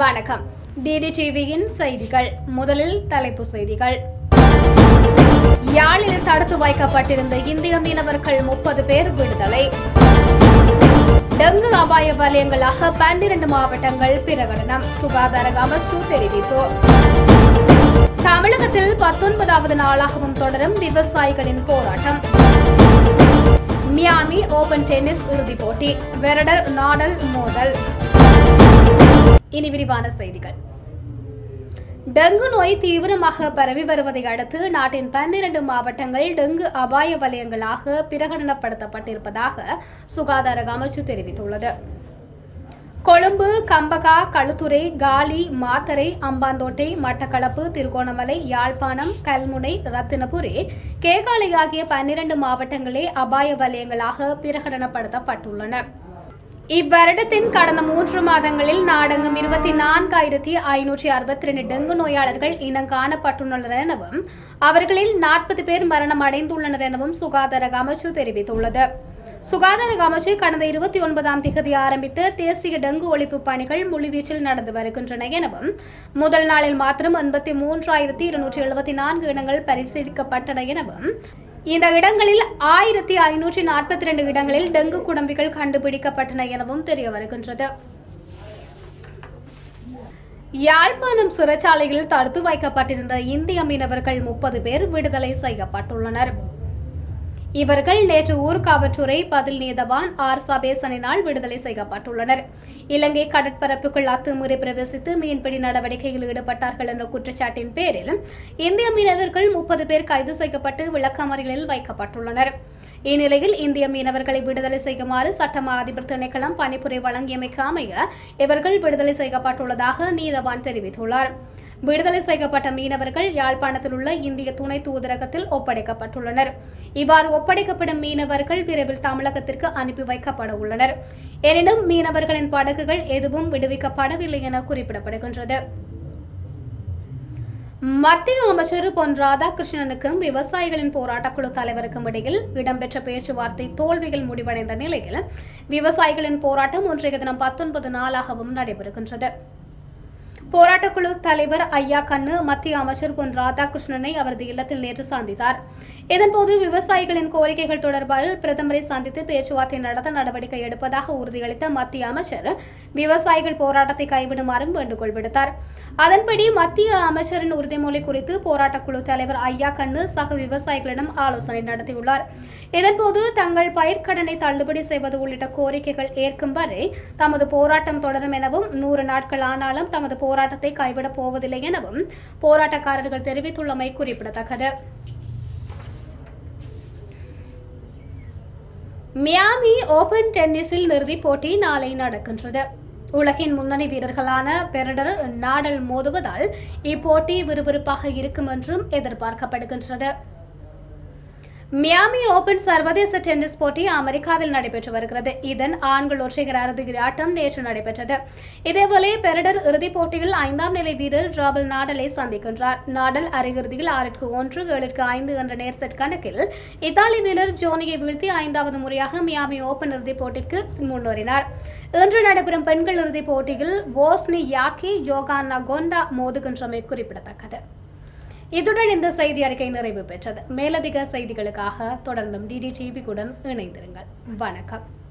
வணக்கம் டிடி டிவியின் செய்திகள் முதலில் தலைப்பு செய்திகள் யாழில் தடுத்து வைக்கப்பட்டிருந்த இந்திய மீனவர்கள் முப்பது பேர் விடுதலை டெங்கு அபாய வலயங்களாக பன்னிரண்டு மாவட்டங்கள் பிரகடனம் சுகாதார அமைச்சு தெரிவிப்பு தமிழகத்தில் பத்தொன்பதாவது நாளாகவும் தொடரும் விவசாயிகளின் போராட்டம் மியாமி ஓபன் டென்னிஸ் இறுதிப் போட்டி வெரடர் நாடல் மோதல் இனி விரிவான செய்திகள் டெங்கு நோய் தீவிரமாக பரவி வருவதை அடுத்து நாட்டின் பன்னிரண்டு மாவட்டங்கள் டெங்கு அபாய வலயங்களாக பிரகடனப்படுத்தப்பட்டிருப்பதாக சுகாதார அமைச்சு தெரிவித்துள்ளது கொழும்பு கம்பகா களுத்துறை காலி மாத்தரை அம்பாந்தோட்டை மட்டக்களப்பு திருகோணமலை யாழ்ப்பாணம் கல்முனை ரத்தினபுரி கேகாலை ஆகிய பன்னிரண்டு மாவட்டங்களே அபாய வலயங்களாக பிரகடனப்படுத்தப்பட்டுள்ளன இவ்வருடத்தின் கடந்த மூன்று மாதங்களில் நாடெங்கும் இருபத்தி நான்காயிரத்தி ஐநூற்றி அறுபத்தி ரெண்டு டெங்கு நோயாளர்கள் இனம் காணப்பட்டுள்ளனர் எனவும் அவர்களில் நாற்பது பேர் மரணம் அடைந்துள்ளனர் எனவும் சுகாதார அமைச்சு தெரிவித்துள்ளது சுகாதார அமைச்சு கடந்த இருபத்தி ஒன்பதாம் திகதி ஆரம்பித்த தேசிய டெங்கு ஒழிப்பு பணிகள் முழுவீச்சில் நடந்து வருகின்றன எனவும் முதல் நாளில் மாத்திரம் எண்பத்தி மூன்றாயிரத்தி இருநூற்றி எழுபத்தி நான்கு இடங்கள் பரிசீலிக்கப்பட்டன எனவும் இந்த இடங்களில் ஆயிரத்தி ஐநூற்றி நாற்பத்தி ரெண்டு இடங்களில் டெங்கு குடம்பிகள் கண்டுபிடிக்கப்பட்டன எனவும் தெரிய வருகின்றது யாழ்ப்பாணம் சிறைச்சாலையில் தடுத்து வைக்கப்பட்டிருந்த இந்திய மீனவர்கள் முப்பது பேர் விடுதலை செய்யப்பட்டுள்ளனர் இவர்கள் நேற்று ஊர்காவற்றுறை பதில் நீதவான் ஆர் சபேசனினால் விடுதலை செய்யப்பட்டுள்ளனர் இலங்கை கடற்பரப்புக்குள் அத்துமீறி பிரவேசித்து மீன்பிடி நடவடிக்கையில் ஈடுபட்டார்கள் என்ற குற்றச்சாட்டின் பேரில் இந்திய மீனவர்கள் முப்பது பேர் கைது செய்யப்பட்டு விளக்கமறியலில் வைக்கப்பட்டுள்ளனர் இந்நிலையில் இந்திய மீனவர்களை விடுதலை செய்யுமாறு சட்டமா அதிபர் திணைக்களம் பணிப்புரை வழங்கியமைக்கு அமைய இவர்கள் விடுதலை செய்யப்பட்டுள்ளதாக நீதவான் தெரிவித்துள்ளார் விடுதலை செய்யப்பட்ட மீனவர்கள் யாழ்ப்பாணத்தில் உள்ள இந்திய துணை தூதரகத்தில் ஒப்படைக்கப்பட்டுள்ளனர் இவ்வாறு ஒப்படைக்கப்படும் மீனவர்கள் விரைவில் தமிழகத்திற்கு அனுப்பி வைக்கப்பட உள்ளனர் எனினும் மீனவர்களின் படகுகள் எதுவும் விடுவிக்கப்படவில்லை என குறிப்பிடப்படுகின்றது மத்திய அமைச்சர் பொன் ராதாகிருஷ்ணனுக்கும் விவசாயிகளின் போராட்டக்குழு தலைவருக்கும் இடையில் இடம்பெற்ற பேச்சுவார்த்தை தோல்வியில் முடிவடைந்த நிலையில் விவசாயிகளின் போராட்டம் இன்றைய தினம் பத்தொன்பது நாளாகவும் நடைபெறுகின்றது போராட்டக்குழு தலைவர் ஐயா கண்ணு மத்திய அமைச்சர் பொன் ராதாகிருஷ்ணனை அவரது இல்லத்தில் நேற்று சந்தித்தார் இதன்போது விவசாயிகளின் கோரிக்கைகள் தொடர்பாக பிரதமரை சந்தித்து பேச்சுவார்த்தை நடத்த நடவடிக்கை எடுப்பதாக உறுதியளித்த மத்திய அமைச்சர் விவசாயிகள் போராட்டத்தை கைவிடுமாறும் வேண்டுகோள் விடுத்தார் அதன்படி மத்திய அமைச்சரின் உறுதிமொழி குறித்து போராட்டக்குழு தலைவர் ஐயா கண்ணு சக விவசாயிகளிடம் ஆலோசனை நடத்தியுள்ளார் இதன்போது தங்கள் பயிர்க்கடனை தள்ளுபடி செய்வது உள்ளிட்ட கோரிக்கைகள் ஏற்கும் வரை தமது போராட்டம் தொடரும் எனவும் நூறு நாட்கள் ஆனாலும் தமது போராட்டத்தை கைவிடப் போவதில்லை எனவும் போராட்டக்காரர்கள் தெரிவித்துள்ளமை குறிப்பிடத்தக்கது மியாமி ஓபன் டென்னிஸில் இறுதிப் போட்டி நாளை நடக்கின்றது உலகின் முன்னணி வீரர்களான பெரடர் நாடல் மோதுவதால் இப்போட்டி விறுவிறுப்பாக இருக்கும் என்றும் எதிர்பார்க்கப்படுகின்றது மியாமி ஓபன் சர்வதேச டென்னிஸ் போட்டி அமெரிக்காவில் நடைபெற்று வருகிறது இதன் ஆண்கள் ஒற்றையர் அறுதி ஆட்டம் நேற்று நடைபெற்றது இதேபோல பெரடர் இறுதிப் போட்டியில் ஐந்தாம் நிலை வீரர் ராபல் நாடலை சந்திக்கின்றார் நாடல் அரையிறுதியில் ஆறிற்கு ஒன்று ஏழிற்கு ஐந்து என்ற நேர் செட் கணக்கில் இத்தாலி வீரர் ஜோனியை வீழ்த்தி ஐந்தாவது முறையாக மியாமி ஓபன் இறுதிப் போட்டிக்கு முன்னேறினார் இன்று நடைபெறும் பெண்கள் இறுதிப் போட்டியில் போஸ்னி யாக்கி யோகானா கொண்டா மோதுகின்றமை குறிப்பிடத்தக்கது இத்துடன் இந்த செய்தி அறிக்கை நிறைவு பெற்றது மேலதிக செய்திகளுக்காக தொடர்ந்தும் டிடி டிவிக்குடன் இணைந்திருங்கள் வணக்கம்